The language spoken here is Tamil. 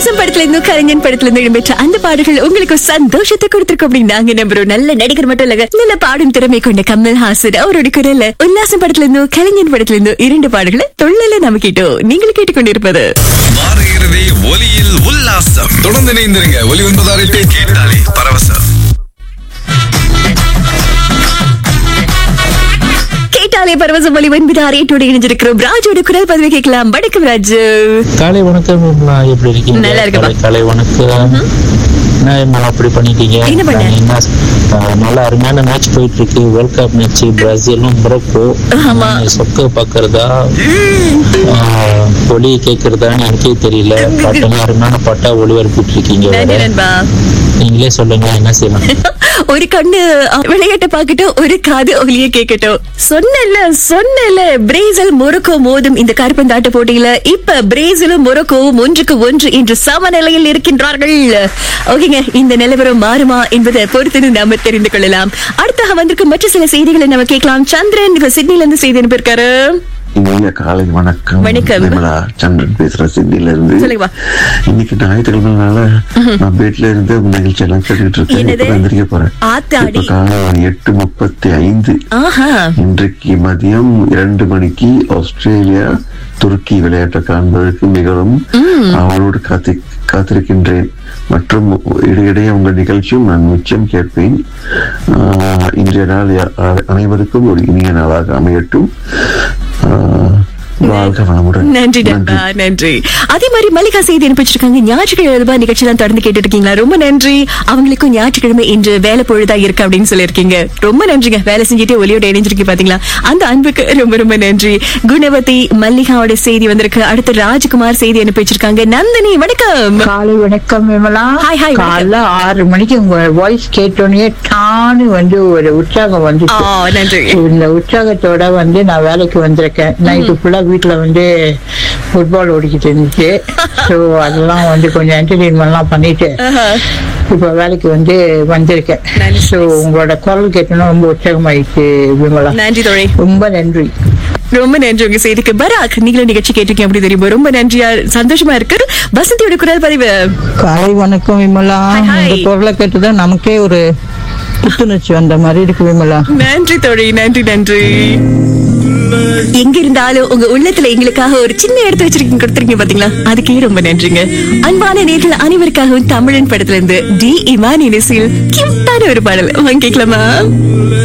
உல்லாசம் படத்துல இருந்து கலைஞன் படத்துல இருந்து இடம்பெற்ற அந்த பாடல்கள் உங்களுக்கு சந்தோஷத்தை கொடுத்திருக்கும் அப்படின்னு நாங்க நம்புறோம் நல்ல நடிகர் மட்டும் இல்லங்க நல்ல பாடும் திறமை கொண்ட கமல் ஹாசன் அவருடைய குரல்ல உல்லாசம் படத்துல இருந்து கலைஞன் படத்துல இருந்து இரண்டு பாடல்களை தொழில நாம கேட்டோம் நீங்கள் கேட்டுக்கொண்டிருப்பது வார இறுதி ஒலியில் உல்லாசம் தொடர்ந்து இணைந்திருங்க ஒலி ஒன்பதாறு எட்டு கேட்டாலே பரவசம் கேட்டாலே பரவசம் ஒளி ஒன்பது அரேட்டோட இணைஞ்சிருக்கிறோம் ராஜோட குரல் பதவி கேட்கலாம் வணக்கம் ராஜு காலை வணக்கம் விமலா எப்படி இருக்கீங்க நல்லா இருக்கேன் காலை- காலை வணக்கம் என்ன விமலா அப்படி பண்ணிட்டீங்க என்ன பண்ணேன்? நான் என்ன ஆஹ், நல்ல அருமையான மேட்ச் போயிட்டு இருக்கு வேர்ல்ட் கப் மேட்ச் பிரேசிலும் மொரோக்கோ ஆமா. நீங்க சொக்க பாக்குறதா ஒலி கேக்குறதான்னு எனக்கே தெரியல பாட்டெல்லாம் அருமையான பாட்டா ஒளிபரப்பிட்டு இருக்கீங்க நன்றி வேற. நண்பா நீங்களே சொல்லுங்க என்ன செய்யலாம் ஒரு கண்ணு அஹ், விளையாட்ட பாக்கட்டும் ஒரு காது ஒலிய கேட்கட்டும் சொன்னல சொன்னல பிரேசில் மொரோக்கோ மோதும் இந்த காற்பந்தாட்ட போட்டியில இப்ப பிரேசிலும் மொரோக்கோவும் ஒன்றுக்கு ஒன்று இன்று சமநிலையில் இருக்கின்றார்கள் ஓகேங்க இந்த நிலவரம் மாறுமா என்பதை பொறுத்து நாம தெரிந்து கொள்ளலாம் அடுத்தாக வந்திருக்கும் மற்ற சில செய்திகளை நம்ம கேட்கலாம் சந்திரன் இப்ப சிட்னில இருந்து செய்தி அனுப்பியிருக்காரு இனிய காலை வணக்கம் வணக்கம். விமலா சந்திரன் பேசுறேன் சிட்டில இருந்து சொல்லுங்கப்பா. இன்னைக்கு ஞாயிற்றுக்கிழமைனால நான் வீட்டுல இருந்து நிகழ்ச்சி எல்லாம் கேட்டுக்கிட்டு இருக்கேன் என்னது? இப்ப எந்திரிக்க போறேன் ஆத்தாடி. இப்ப காலை எட்டு முப்பத்தி ஐந்து ஆஹா இன்றைக்கு மதியம் இரண்டு மணிக்கு ஆஸ்திரேலியா துருக்கி விளையாட்டை காண்பதற்கு மிகவும் அவளோடு காத்தி காத்திருக்கின்றேன் மற்றும் இடையிடையே உங்கள் நிகழ்ச்சியும் நான் நிச்சயம் கேட்பேன் ஆஹ், இன்றைய நாள் யா- அனைவருக்கும் ஒரு இனிய நாளாக அமையட்டும் ஆஹ், வாழ்க வளமுடன் நன்றி நண்பா நன்றி அதே மாதிரி மல்லிகா செய்தி அனுப்பிச்சிருக்காங்க ஞாயிற்றுக்கிழமை நிகழ்ச்சி தான் தொடர்ந்து கேட்டுட்டு இருக்கீங்களா ரொம்ப நன்றி அவங்களுக்கும் ஞாயிற்றுக்கிழமை இன்று வேலை பொழுதா இருக்கு அப்படின்னு சொல்லியிருக்கீங்க ரொம்ப நன்றிங்க வேலை செஞ்சுட்டே ஒலியோட இணைஞ்சிருக்கு பாத்தீங்களா அந்த அன்புக்கு ரொம்ப ரொம்ப நன்றி குணவதி மல்லிகாவோட செய்தி வந்திருக்கு அடுத்து ராஜ்குமார் செய்தி அனுப்பி வச்சிருக்காங்க நந்தினி வணக்கம் காலை வணக்கம் விமலா Hi, hi, வணக்கம். காலைல ஆறு மணிக்கு உங்க வாய்ஸ் கேட்டோன்னே டான்னு வந்து ஒரு உற்சாகம் வந்து ஆ, நன்றி. இந்த உற்சாகத்தோட வந்து நான் வேலைக்கு வந்திருக்கேன் நைட்டு ஃபுல்லா வீட்டுல வந்து ஃபுட்பால் ஓடிக்கிட்டு இருந்துச்சு ஸோ அதெல்லாம் வந்து கொஞ்சம் என்டர்டெயின்மெண்ட்லாம் பண்ணிட்டு இப்ப வேலைக்கு வந்து வந்திருக்கேன் Nice, ஸோ nice. உங்களோட குரல் கேட்டோன்னா ரொம்ப உற்சாகமாயிடுச்சு விமலா நன்றி தோழி ரொம்ப நன்றி ரொம்ப நன்றி உங்க செய்திக்கு பராக் நீங்களும் நிகழ்ச்சி கேட்டிருக்கீங்க அப்படி தெரியும் ரொம்ப நன்றியா சந்தோஷமா இருக்கு வசந்தியோட குரல் பதிவு காலை வணக்கம் விமலா Hi, hi. இந்த குரலை கேட்டுதான் நமக்கே ஒரு புத்துணர்ச்சி வந்த மாதிரி இருக்கு விமலா நன்றி தோழி நன்றி நன்றி எங்க இருந்தாலும் உங்க உள்ளத்துல எங்களுக்காக ஒரு சின்ன இடத்த வச்சிருக்கீங்க கொடுத்துருக்கீங்க பாத்தீங்களா அதுக்கே ரொம்ப நன்றிங்க அன்பான நேர்கள் அனைவருக்காகவும் தமிழன் படத்துல இருந்து டி இமான் இனிசில் கியூட்டான ஒரு பாடல் வாங்கிக்கலாமா